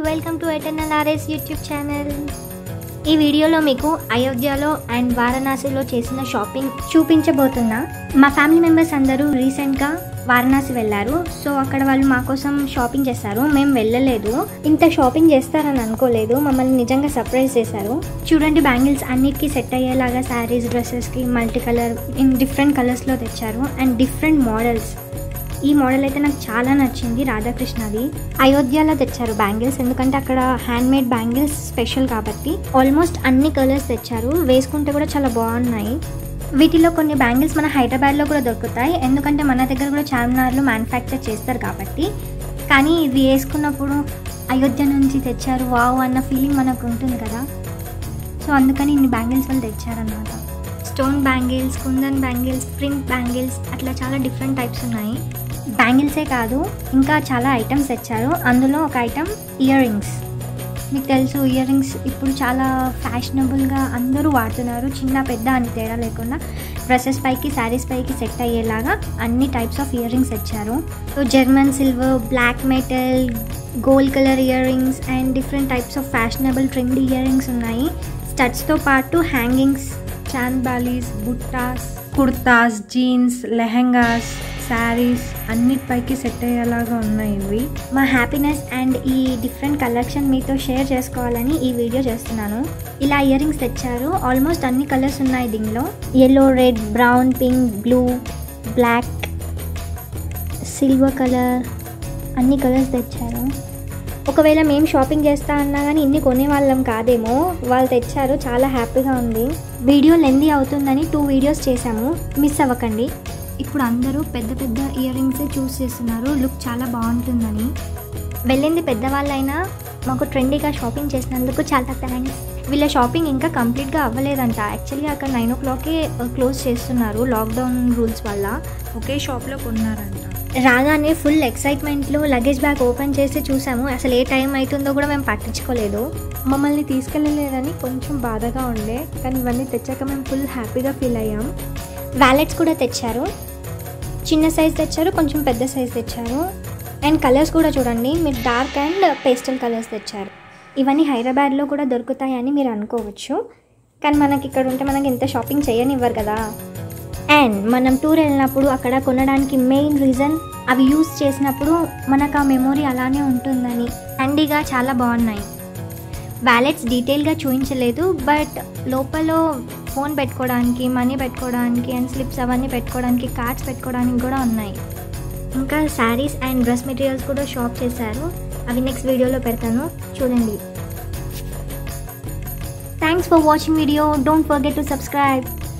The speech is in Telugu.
welcome to eternal RS YouTube channel ఈ వీడియోలో మీకు అయోధ్యలో అండ్ వారణాసిలో చేసిన షాపింగ్ చూపించబోతున్నా మా ఫ్యామిలీ మెంబర్స్ అందరూ రీసెంట్గా వారణాసి వెళ్ళారు సో అక్కడ వాళ్ళు మా కోసం షాపింగ్ చేస్తారు మేము వెళ్ళలేదు ఇంత షాపింగ్ చేస్తారని అనుకోలేదు మమ్మల్ని నిజంగా సర్ప్రైజ్ చేశారు చూడండి బ్యాంగిల్స్ అన్నిటికీ సెట్ అయ్యేలాగా శారీస్ డ్రెస్సెస్కి మల్టీ కలర్ ఇన్ డిఫరెంట్ కలర్స్లో తెచ్చారు అండ్ డిఫరెంట్ మోడల్స్ ఈ మోడల్ అయితే నాకు చాలా నచ్చింది రాధాకృష్ణది అయోధ్యలో తెచ్చారు బ్యాంగిల్స్ ఎందుకంటే అక్కడ హ్యాండ్ మేడ్ బ్యాంగిల్స్ స్పెషల్ కాబట్టి ఆల్మోస్ట్ అన్ని కలర్స్ తెచ్చారు వేసుకుంటే కూడా చాలా బాగున్నాయి వీటిలో కొన్ని బ్యాంగిల్స్ మన హైదరాబాద్లో కూడా దొరుకుతాయి ఎందుకంటే మన దగ్గర కూడా చార్మినార్లో మ్యానుఫ్యాక్చర్ చేస్తారు కాబట్టి కానీ ఇవి వేసుకున్నప్పుడు అయోధ్య నుంచి తెచ్చారు వావ్ అన్న ఫీలింగ్ మనకు ఉంటుంది కదా సో అందుకని ఇన్ని బ్యాంగిల్స్ వాళ్ళు తెచ్చారనమాట stone bangles kundan bangles print bangles అట్లా చాలా డిఫరెంట్ టైప్స్ ఉన్నాయి బ్యాంగిల్సే కాదు ఇంకా చాలా ఐటమ్స్ తెచ్చారు అందులో ఒక ఐటమ్ ఇయర్ రింగ్స్ మీకు తెలుసు ఇయర్ రింగ్స్ ఇప్పుడు చాలా ఫ్యాషనబుల్గా అందరూ వాడుతున్నారు చిన్న పెద్ద అని తేడా లేకుండా డ్రెస్సెస్ పైకి శారీస్ పైకి సెట్ అయ్యేలాగా అన్ని టైప్స్ ఆఫ్ ఇయర్ రింగ్స్ తెచ్చారు so German silver black metal gold colour earrings and different types of fashionable trend earrings ఉన్నాయి స్టడ్స్తో పాటు హ్యాంగింగ్స్ చాంద్ బాలీస్ బుట్టాస్ కుర్తాస్ జీన్స్ లెహెంగాస్ శారీస్ అన్నిటిపైకి సెట్ అయ్యేలాగా ఉన్నాయి ఇవి మా హ్యాపీనెస్ అండ్ ఈ డిఫరెంట్ కలెక్షన్ మీతో షేర్ చేసుకోవాలని ఈ వీడియో చేస్తున్నాను ఇలా ఇయర్ రింగ్స్ తెచ్చారు ఆల్మోస్ట్ అన్ని కలర్స్ ఉన్నాయి దీనిలో yellow red brown pink blue black silver colour అన్ని కలర్స్ తెచ్చారు ఒకవేళ మేము షాపింగ్ చేస్తా అన్నా కానీ ఇన్ని కొనేవాళ్ళం కాదేమో వాళ్ళు తెచ్చారు చాలా హ్యాపీగా ఉంది వీడియో లెందీ అవుతుందని టూ వీడియోస్ చేశాము మిస్ అవ్వకండి ఇప్పుడు అందరూ పెద్ద పెద్ద ఇయర్ రింగ్సే చూస్ చేస్తున్నారు లుక్ చాలా బాగుంటుందని వెళ్ళింది పెద్దవాళ్ళైనా మాకు ట్రెండీగా షాపింగ్ చేసినందుకు చాలా థ్యాంక్స్ వీళ్ళ షాపింగ్ ఇంకా కంప్లీట్గా అవ్వలేదంట యాక్చువల్లీ అక్కడ నైన్ ఓ క్లాక్కి క్లోజ్ చేస్తున్నారు లాక్డౌన్ రూల్స్ వల్ల ఒకే షాప్లో కొన్నారంట రాగానే ఫుల్ ఎక్సైట్మెంట్లో లగేజ్ బ్యాగ్ ఓపెన్ చేసి చూసాము అసలు ఏ టైం అవుతుందో కూడా మేము పట్టించుకోలేదు మమ్మల్ని తీసుకెళ్ళలేదని కొంచెం బాధగా ఉండే కానీ ఇవన్నీ తెచ్చాక మేము ఫుల్ హ్యాపీగా ఫీల్ అయ్యాం వ్యాలెట్స్ కూడా తెచ్చారు చిన్న సైజ్ తెచ్చారు కొంచెం పెద్ద సైజ్ తెచ్చారు అండ్ కలర్స్ కూడా చూడండి మీరు డార్క్ అండ్ పేస్టల్ కలర్స్ తెచ్చారు ఇవన్నీ హైదరాబాద్లో కూడా దొరుకుతాయని మీరు అనుకోవచ్చు కానీ మనకి ఇక్కడ ఉంటే మనకి ఇంత షాపింగ్ చేయనివ్వరు కదా అండ్ మనం టూర్ వెళ్ళినప్పుడు అక్కడ కొనడానికి మెయిన్ రీజన్ అవి యూస్ చేసినప్పుడు మనకు ఆ మెమొరీ అలానే ఉంటుందని హ్యాండీగా చాలా బాగున్నాయి వ్యాలెట్స్ డీటెయిల్గా చూపించలేదు బట్ లోపల ఫోన్ పెట్టుకోవడానికి మనీ పెట్టుకోవడానికి అండ్ స్లిప్స్ అవన్నీ పెట్టుకోవడానికి కార్డ్స్ పెట్టుకోవడానికి కూడా ఉన్నాయి ఇంకా శారీస్ అండ్ డ్రెస్ మెటీరియల్స్ కూడా షాప్ చేశారు అవి నెక్స్ట్ వీడియోలో పెడతాను చూడండి thanks for watching video don't forget to subscribe